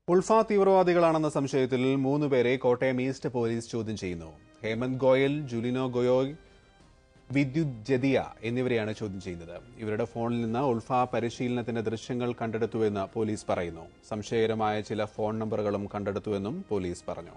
ഉൾഫ തീവ്രവാദികളാണെന്ന സംശയത്തിൽ മൂന്നുപേരെ Kottayam east police ചോദ്യം ചെയ്യുന്നു ഹേമന്ത് ഗോയൽ ജുലിനോ ഗൊയോയ് വിദ്യുത് ജദിയ എന്നിവരെയാണ് ചോദ്യം ചെയ്യുന്നത് ഇവരുടെ ഫോണിൽ നിന്ന് ഉൾഫ പരിശീലനത്തിന്റെ ദൃശ്യങ്ങൾ കണ്ടെടുത്തുവെന്ന് പോലീസ് പറയുന്നു സംശയകരമായ ചില ഫോൺ നമ്പറുകളും കണ്ടെടുത്തുവെന്നും പോലീസ് പറഞ്ഞു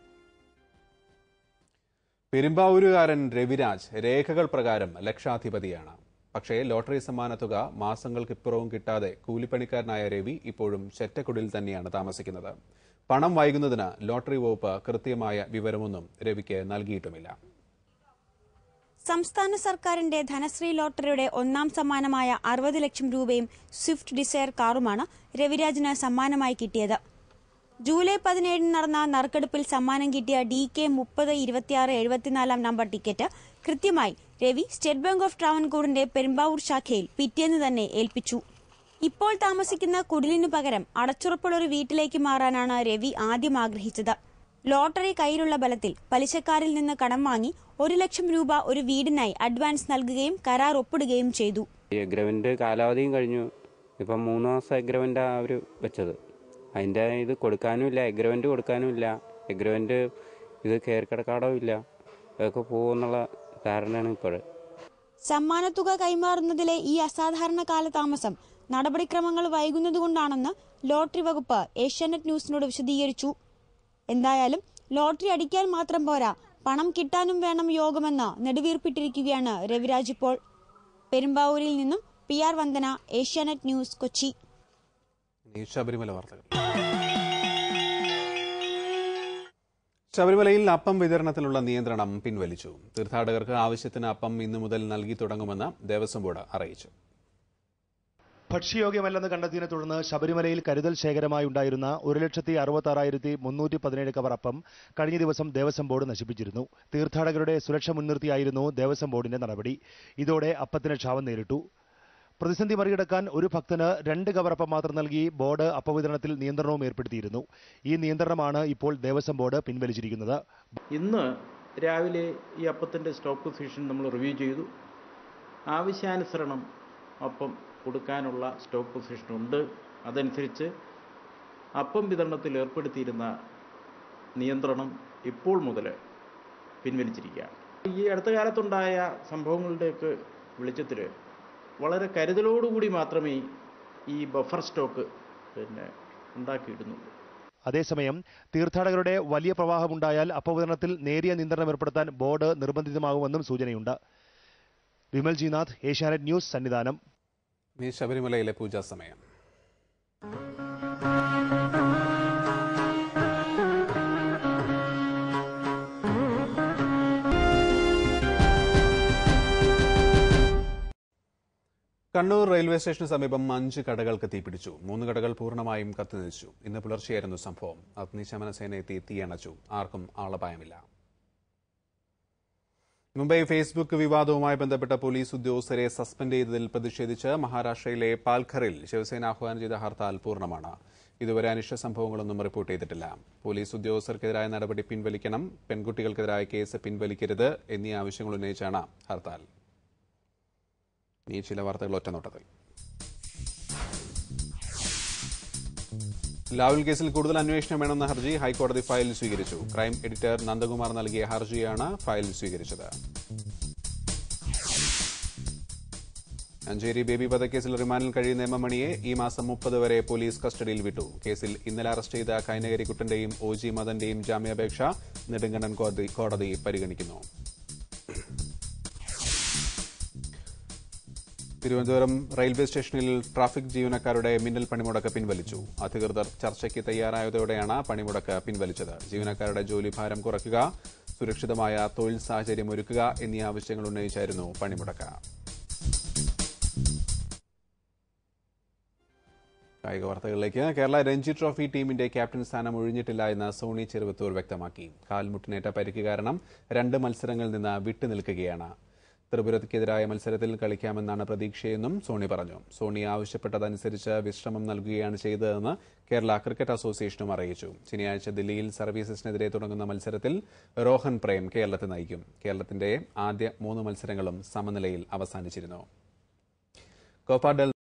പെരുമ്പാവൂരുകാരൻ രവിരാജ് രേഖകൾ പ്രകാരം ലക്ഷാധിപതിയാണ് പക്ഷേ ലോട്ടറി സമ്മാനത്തുക മാസങ്ങൾക്കിപ്പുറവും കിട്ടാതെ കൂലിപ്പണിക്കാരനായ രവി ഇപ്പോഴും ചെറ്റക്കുടിൽ തന്നെയാണ് താമസിക്കുന്നത് പണം വൈകുന്നതിന് ലോട്ടറി വകുപ്പ് കൃത്യമായ വിവരമൊന്നും രവിക്ക് നൽകിയിട്ടുമില്ല സംസ്ഥാന സർക്കാരിന്റെ ധനശ്രീ ലോട്ടറിയുടെ ഒന്നാം സമ്മാനമായ അറുപത് ലക്ഷം രൂപയും സ്വിഫ്റ്റ് ഡിസയർ കാറുമാണ് രവിരാജിന് സമ്മാനമായി കിട്ടിയത് ജൂലൈ പതിനേഴിന് നടന്ന നറുക്കെടുപ്പിൽ സമ്മാനം കിട്ടിയ ഡി കെ മുപ്പത് ഇരുപത്തിയാറ് എഴുപത്തിനാലാം നമ്പർ ടിക്കറ്റ് കൃത്യമായി രവി സ്റ്റേറ്റ് ബാങ്ക് ഓഫ് ട്രാവൻകൂറിന്റെ പെരുമ്പാവൂർ ശാഖയിൽ പിറ്റേന്ന് തന്നെ ഏൽപ്പിച്ചു ഇപ്പോൾ താമസിക്കുന്ന കുടിലിനു പകരം അടച്ചുറപ്പുള്ള ഒരു വീട്ടിലേക്ക് മാറാനാണ് രവി ആദ്യം ആഗ്രഹിച്ചത് ലോട്ടറി കയ്യിലുള്ള ബലത്തിൽ പലിശക്കാരിൽ നിന്ന് കടം വാങ്ങി ഒരു ലക്ഷം രൂപ ഒരു വീടിനായി അഡ്വാൻസ് നൽകുകയും കരാർ ഒപ്പിടുകയും ചെയ്തു ഈ എഗ്രിമെൻ്റ് കാലാവധിയും കഴിഞ്ഞു ഇപ്പം മൂന്ന് മാസം എഗ്രിമെൻ്റ് അവർ വെച്ചത് അതിൻ്റെ ഇത് കൊടുക്കാനും ഇല്ല എഗ്രിമെൻ്റ് കൊടുക്കാനും ഇല്ല എഗ്രിമെൻ്റ് ഇത് കയറിക്കിടക്കാടവും ഇല്ല അതൊക്കെ പോകുമെന്നുള്ള ധാരണയാണ് ഇപ്പോൾ സമ്മാനത്തുക കൈമാറുന്നതിലെ ഈ അസാധാരണ കാലതാമസം നടപടിക്രമങ്ങൾ വൈകുന്നതുകൊണ്ടാണെന്ന് ലോട്ടറി വകുപ്പ് ഏഷ്യാനെറ്റ് ന്യൂസിനോട് വിശദീകരിച്ചു എന്തായാലും ലോട്ടറി അടിക്കാൻ മാത്രം പോരാ പണം കിട്ടാനും വേണം യോഗമെന്ന് നെടുവീർപ്പിട്ടിരിക്കുകയാണ് രവിരാജ് ഇപ്പോൾ പെരുമ്പാവൂരിൽ നിന്നും P R Vandana Asianet News Kochi ഇനി ശബരിമല വാർത്തകൾ ശബരിമലയിൽ അപ്പം വിതരണത്തിലുള്ള നിയന്ത്രണം പിൻവലിച്ചു തീർത്ഥാടകർക്ക് ആവശ്യത്തിന് അപ്പം ഇന്നു മുതൽ നൽകി തുടങ്ങുമെന്ന് ദേവസ്വം ബോർഡ് അറിയിച്ചു ഭക്ഷ്യയോഗ്യമല്ലെന്ന് കണ്ടെത്തിയതിനെ തുടർന്ന് ശബരിമലയിൽ കരുതൽ ശേഖരമായി ഉണ്ടായിരുന്ന ഒരു ലക്ഷത്തി അറുപത്തി ആറായിരത്തി മുന്നൂറ്റി പതിനേഴ് കവർ അപ്പം കഴിഞ്ഞ ദിവസം ദേവസ്വം ബോർഡ് നശിപ്പിച്ചിരുന്നു തീർത്ഥാടകരുടെ സുരക്ഷ മുൻനിർത്തിയായിരുന്നു ദേവസ്വം ബോർഡിന്റെ നടപടി ഇതോടെ അപ്പത്തിന് ക്ഷാമം നേരിട്ടു പ്രതിസന്ധി മറികടക്കാൻ ഒരു ഭക്തന് രണ്ട് കവറപ്പം മാത്രം നൽകി ബോർഡ് അപ്പവിതരണത്തിൽ നിയന്ത്രണവും ഏർപ്പെടുത്തിയിരുന്നു ഈ നിയന്ത്രണമാണ് ഇപ്പോൾ ദേവസ്വം ബോർഡ് പിൻവലിച്ചിരിക്കുന്നത് ഇന്ന് രാവിലെ ഈ അപ്പത്തിൻ്റെ സ്റ്റോക്ക് പൊസിഷൻ നമ്മൾ റിവ്യൂ ചെയ്തു ആവശ്യാനുസരണം അപ്പം കൊടുക്കാനുള്ള സ്റ്റോക്ക് പൊസിഷൻ ഉണ്ട് അതനുസരിച്ച് അപ്പം വിതരണത്തിൽ ഏർപ്പെടുത്തിയിരുന്ന നിയന്ത്രണം ഇപ്പോൾ മുതൽ പിൻവലിച്ചിരിക്കുകയാണ് ഈ അടുത്ത കാലത്തുണ്ടായ സംഭവങ്ങളുടെയൊക്കെ വെളിച്ചത്തിൽ വളരെ കരുതലോടുകൂടി മാത്രമേ ഈ ബഫർ സ്റ്റോക്ക് പിന്നെ ഉണ്ടാക്കിയിടുന്നുള്ളൂ അതേസമയം തീർത്ഥാടകരുടെ വലിയ പ്രവാഹമുണ്ടായാൽ അപ്പവിതരണത്തിൽ നേരിയ നിയന്ത്രണം ഏർപ്പെടുത്താൻ ബോർഡ് നിർബന്ധിതമാകുമെന്നും സൂചനയുണ്ട് വിമൽ ജിനാഥ് ഏഷ്യാനെറ്റ് ന്യൂസ് സന്നിധാനം ഇനി ശബരിമലയിലെ പൂജാ സമയം കണ്ണൂർ റെയിൽവേ സ്റ്റേഷന് സമീപം അഞ്ച് കടകൾക്ക് തീപിടിച്ചു മൂന്ന് കടകൾ പൂർണ്ണമായും കത്തിനശിച്ചു ഇന്ന് പുലർച്ചെയായിരുന്നു സംഭവം അഗ്നിശമന സേന എത്തി തീയണച്ചു ആർക്കും ആളപായമില്ല മുംബൈ ഫേസ്ബുക്ക് വിവാദവുമായി ബന്ധപ്പെട്ട പോലീസ് ഉദ്യോഗസ്ഥരെ സസ്പെൻഡ് ചെയ്തതിൽ പ്രതിഷേധിച്ച് മഹാരാഷ്ട്രയിലെ പാൽഘറിൽ ശിവസേന ആഹ്വാനം ചെയ്ത ഹർത്താൽ പൂർണ്ണമാണ് ഇതുവരെ അനിഷ്ട സംഭവങ്ങളൊന്നും റിപ്പോർട്ട് ചെയ്തിട്ടില്ല പോലീസ് ഉദ്യോഗസ്ഥർക്കെതിരായ നടപടി പിൻവലിക്കണം പെൺകുട്ടികൾക്കെതിരായ കേസ് പിൻവലിക്കരുത് എന്നീ ആവശ്യങ്ങൾ ഉന്നയിച്ചാണ് ഹർത്താൽ ഈ ചില വാർത്തകൾ ഒറ്റനോട്ടത്തിൽ ലാവൽ കേസിൽ കൂടുതൽ അന്വേഷണം വേണമെന്ന ഹർജി ഹൈക്കോടതി ഫയൽ സ്വീകരിച്ചു ക്രൈം എഡിറ്റർ നന്ദകുമാർ നൽകിയ ഹർജിയാണ് ഫയൽ സ്വീകരിച്ചത് അഞ്ചേരി ബേബി വധക്കേസിൽ റിമാൻഡിൽ കഴിയുന്ന എം എം മണിയെ ഈ മാസം മുപ്പത് വരെ പോലീസ് കസ്റ്റഡിയിൽ വിട്ടു കേസിൽ ഇന്നലെ അറസ്റ്റ് ചെയ്ത കൈനകരിക്കുട്ടന്റെയും ഒ ജി മദന്റെയും ജാമ്യാപേക്ഷ നെടുങ്കണ്ടൻ കോടതി കോടതി പരിഗണിക്കുന്നു തിരുവനന്തപുരം റെയിൽവേ സ്റ്റേഷനിൽ ട്രാഫിക് ജീവനക്കാരുടെ മിന്നൽ പണിമുടക്ക് പിൻവലിച്ചു അധികൃതർ ചർച്ചയ്ക്ക് തയ്യാറായതോടെയാണ് പണിമുടക്ക് പിൻവലിച്ചത് ജീവനക്കാരുടെ ജോലിഭാരം കുറയ്ക്കുക സുരക്ഷിതമായ തൊഴിൽ സാഹചര്യം ഒരുക്കുക എന്നീ ആവശ്യങ്ങൾ ഉന്നയിച്ചായിരുന്നു പണിമുടക്ക് കായിക വാർത്തകളിലേക്ക് കേരള രഞ്ജി ട്രോഫി ടീമിന്റെ ക്യാപ്റ്റൻ സ്ഥാനം ഒഴിഞ്ഞിട്ടില്ല എന്ന് സോണി ചെറുവത്തൂർ വ്യക്തമാക്കി കാൽമുട്ടിനേറ്റ പരിക്ക് കാരണം രണ്ട് മത്സരങ്ങളിൽ നിന്ന് വിട്ടുനിൽക്കുകയാണ് ത്രിപുരയ്ക്കെതിരായ മത്സരത്തിൽ കളിക്കാമെന്നാണ് പ്രതീക്ഷയെന്നും സോണി പറഞ്ഞു സോണി ആവശ്യപ്പെട്ടതനുസരിച്ച് വിശ്രമം നൽകുകയാണ് ചെയ്തതെന്ന് കേരള ക്രിക്കറ്റ് അസോസിയേഷനും അറിയിച്ചു ശനിയാഴ്ച ദില്ലിയിൽ സർവീസസിനെതിരെ തുടങ്ങുന്ന മത്സരത്തിൽ രോഹൻ പ്രേം കേരളത്തെ നയിക്കും കേരളത്തിന്റെ ആദ്യ മൂന്ന് മത്സരങ്ങളും സമനിലയിൽ അവസാനിച്ചിരുന്നു കോപ്പ ഡെൽ